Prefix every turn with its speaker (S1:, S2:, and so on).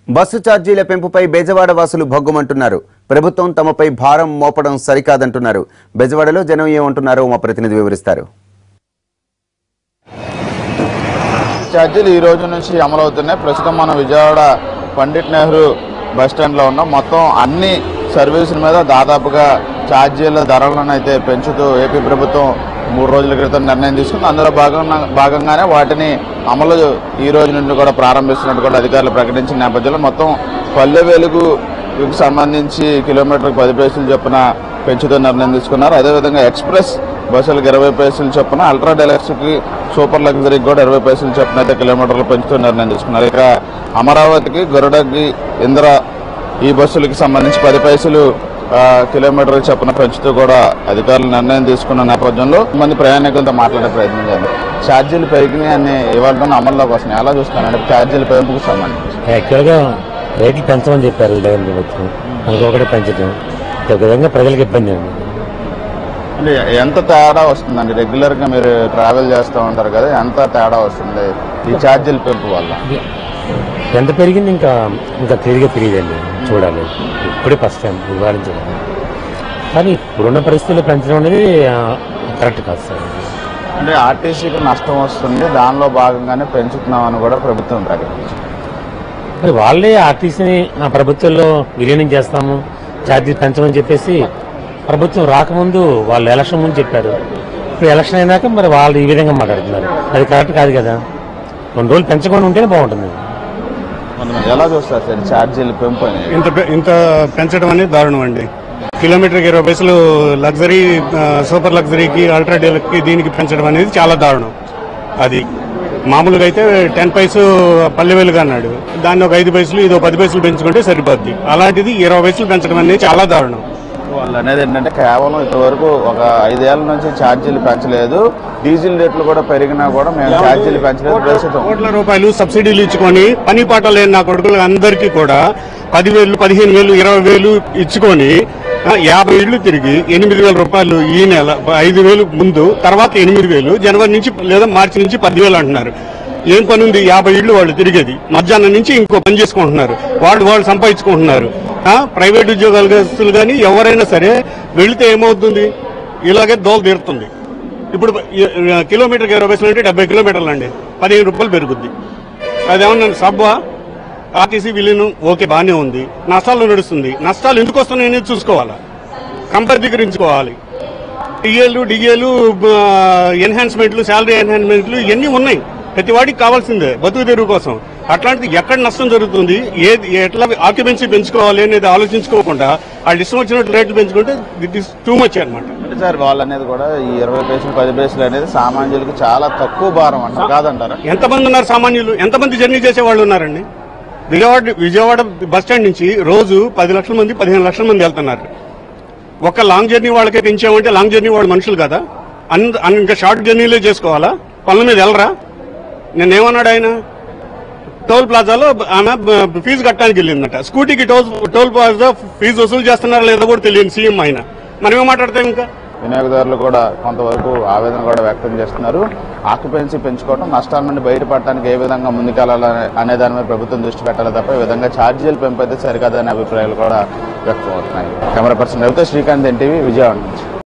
S1: bus ఛార్జీల పెంపుపై బెజవాడ వాసులు భగ్గుమంటున్నారు ప్రభుత్వం తమపై భారం మోపడం సరికాదంటున్నారు బెజవాడలో జనం ఏమంటున్నారో మా ప్రతినిధి వివరిస్తారు
S2: ఛార్జీలు ఈ రోజు నుంచి అమలవుతున్నాయి ప్రస్తుతం మనం విజయవాడ పండిట్ నెహ్రూ బస్ స్టాండ్లో ఉన్నాం మొత్తం అన్ని సర్వీసుల మీద దాదాపుగా ఛార్జీల ధరలను అయితే పెంచుతూ ఏపీ ప్రభుత్వం మూడు రోజుల క్రితం నిర్ణయం తీసుకుంది అందులో భాగంగా భాగంగానే వాటిని అమలు ఈ రోజు నుండి కూడా ప్రారంభిస్తున్నట్టు కూడా అధికారులు ప్రకటించిన నేపథ్యంలో మొత్తం పల్లె వెలుగుకి సంబంధించి కిలోమీటర్కి పది పైసలు చొప్పున పెంచుతూ నిర్ణయం తీసుకున్నారు అదేవిధంగా ఎక్స్ప్రెస్ బస్సులకు ఇరవై పైసలు చొప్పున అల్ట్రా డెలక్స్కి సూపర్ లగ్జరీకి కూడా ఇరవై పైసలు చొప్పున అయితే కిలోమీటర్లు పెంచుతూ నిర్ణయం తీసుకున్నారు ఇక అమరావతికి గరుడకి ఇంద్ర ఈ బస్సులకి సంబంధించి పది పైసలు ఆ, కిలోమీటర్ల చొప్పున పెంచుతూ కూడా అధికారులు నిర్ణయం తీసుకున్న నేపథ్యంలో మంది ప్రయాణికులతో మాట్లాడే ప్రయత్నం చేయాలి ఛార్జీలు పెరిగినాయి అని ఇవాళ అమల్లోకి వస్తున్నాయి ఎలా చూస్తానంటే ఛార్జీల పెంపుకు సంబంధించి
S3: యాక్చువల్గా రేట్లు పెంచమని చెప్పారు జగన్ ప్రభుత్వం అనుకోకటే పెంచడం ఒక విధంగా ప్రజలకు ఇబ్బంది అండి
S2: అంటే ఎంత తేడా వస్తుందండి రెగ్యులర్ గా మీరు ట్రావెల్ చేస్తూ ఉంటారు కదా ఎంత తేడా వస్తుంది ఈ ఛార్జీల పెంపు వల్ల
S3: ఎంత పెరిగింది ఇంకా ఇంకా క్లియర్గా తెలియదండి చూడాలి ఇప్పుడే ఫస్ట్ టైం వివరించడం కానీ ఇప్పుడున్న పరిస్థితుల్లో పెంచడం అనేది ఆ, కరెక్ట్ కాదు సార్
S2: అంటే ఆర్టీసీకి నష్టం వస్తుంది దానిలో భాగంగానే పెంచుతున్నామని కూడా ప్రభుత్వం ప్రకటించింది
S3: మరి వాళ్ళే ఆర్టీసీని ఆ ప్రభుత్వంలో విలీనం చేస్తాము ఛార్జీలు పెంచమని చెప్పేసి ప్రభుత్వం రాకముందు వాళ్ళు ఎలక్షన్ ముందు చెప్పారు ఇప్పుడు ఎలక్షన్ అయినాక మరి వాళ్ళు ఈ విధంగా మాట్లాడుతున్నారు అది కరెక్ట్ కాదు కదా రెండు రోజులు పెంచకుండా ఉంటేనే బాగుంటుంది
S2: కొంతమంది ఎలా చూస్తారు సార్ ఛార్జీల పెంపు అనేది
S4: ఇంత పె- ఇంత పెంచడం అనేది దారుణం అండి కిలోమీటర్కి ఇరవై పైసలు లగ్జరీ ఆ, సూపర్ లగ్జరీకి అల్ట్రా డీలక్కి దీనికి పెంచడం అనేది చాలా దారుణం అది మామూలుగా అయితే టెన్ పైసు పల్లె వెలుగు అన్నాడు దాన్ని ఒక ఐదు పైసలు ఇది ఒక పది పైసలు పెంచుకుంటే సరిపోద్ది అలాంటిది ఇరవై పైసలు పెంచడం అనేది చాలా దారుణం
S2: వాళ్ళు అనేది ఏంటంటే కేవలం ఇంతవరకు ఒక ఐదేళ్ల నుంచి ఛార్జీలు పెంచలేదు డీజిల్ రేట్లు కూడా పెరిగినా కూడా మేము ఛార్జీలు పెంచలేదు ప్రస్తుతం
S4: కోట్ల రూపాయలు సబ్సిడీలు ఇచ్చుకొని పని పాట లేని నా కొడుకులు అందరికీ కూడా పదివేలు పదిహేను వేలు ఇరవై వేలు ఇచ్చుకొని ఆ, యాభై ఇళ్లు తిరిగి ఎనిమిది వేల రూపాయలు ఈ నెల ఐదు వేలు ముందు తర్వాత ఎనిమిది వేలు జనవరి నుంచి లేదా మార్చి నుంచి పదివేలు అంటున్నారు ఏం పని ఉంది యాభై ఇళ్లు వాళ్ళు తిరిగేది మధ్యాహ్నం నుంచి ఇంకో పని చేసుకుంటున్నారు వాళ్ళు వాళ్ళు సంపాదించుకుంటున్నారు ఆ, ప్రైవేట్ ఉద్యోగాలు కానీ ఎవరైనా సరే వెళితే ఏమవుతుంది ఇలాగే దోల తీరుతుంది ఇప్పుడు ఈ- ఈ కిలోమీటర్కి ఇరవై పైసలు అంటే డెబ్బై కిలోమీటర్లు అండి పదిహేను రూపాయలు పెరుగుద్ది అదేమన్నా సబ్బా ఆర్టీసీ విలీనం ఓకే బాగానే ఉంది నష్టాలు నడుస్తుంది నష్టాలు ఎందుకు వస్తున్నాయని చూసుకోవాలా కంపరీకరించుకోవాలి టీఏలు డిఏలు ఎన్హాన్స్మెంట్లు శాలరీ ఎన్హాన్స్మెంట్లు ఇవన్నీ ఉన్నాయి ప్రతి వాడికి కావాల్సిందే బతుకు తెరువు కోసం అట్లాంటిది ఎక్కడ నష్టం జరుగుతుంది ఏది ఎట్లా ఆక్యుపెన్సీ పెంచుకోవాలి అనేది ఆలోచించుకోకుండా వాళ్ళు ఇష్టం వచ్చినట్టు రేట్లు పెంచుకుంటే దిట్ ఇస్ టూ మచ్ అనమాట
S2: అంటే సార్ వాళ్ళు అనేది కూడా ఈ ఇరవై పైసలు పది పైసలు అనేది సామాన్యులకు చాలా తక్కువ భారం అంటారు కాదంటారా
S4: ఎంతమంది ఉన్నారు సామాన్యులు ఎంతమంది జర్నీ చేసే వాళ్ళు ఉన్నారండి విజయవాడ విజయవాడ బస్ స్టాండ్ నుంచి రోజు పది లక్షల మంది పదిహేను లక్షల మంది వెళ్తున్నారు ఒక లాంగ్ జర్నీ వాళ్ళకే పెంచామంటే లాంగ్ జర్నీ వాళ్ళు మనుషులు కదా అంద అన్- ఇంకా షార్ట్ జర్నీలే చేసుకోవాలా పనుల మీద వెళ్ళరా నేనేమన్నాడు ఆయన టోల్ ప్లాజాలో ఆమె బ- ఫీజు కట్టడానికి వెళ్ళిందట స్కూటీకి టోల్ టోల్ ప్లాజా ఫీజు వసూలు చేస్తున్నారా లేదో కూడా తెలియదు సీఎం ఆయన మనం ఏం మాట్లాడతాం ఇంకా
S2: వినియోగదారులు కూడా కొంతవరకు ఆవేదన కూడా వ్యక్తం చేస్తున్నారు ఆక్యుపెన్సీ పెంచుకోవడం నష్టాల నుండి బయటపడటానికి ఏ విధంగా ముందుకెళ్లాలి అనే దాని మీద ప్రభుత్వం దృష్టి పెట్టాలి తప్ప ఈ విధంగా ఛార్జీలు పెంపు అయితే సరికాదనే అభిప్రాయాలు కూడా వ్యక్తం అవుతున్నాయి కెమెరా పర్సన్ రవితో శ్రీకాంత్ ఎన్టీవీ విజయవాడ నుంచి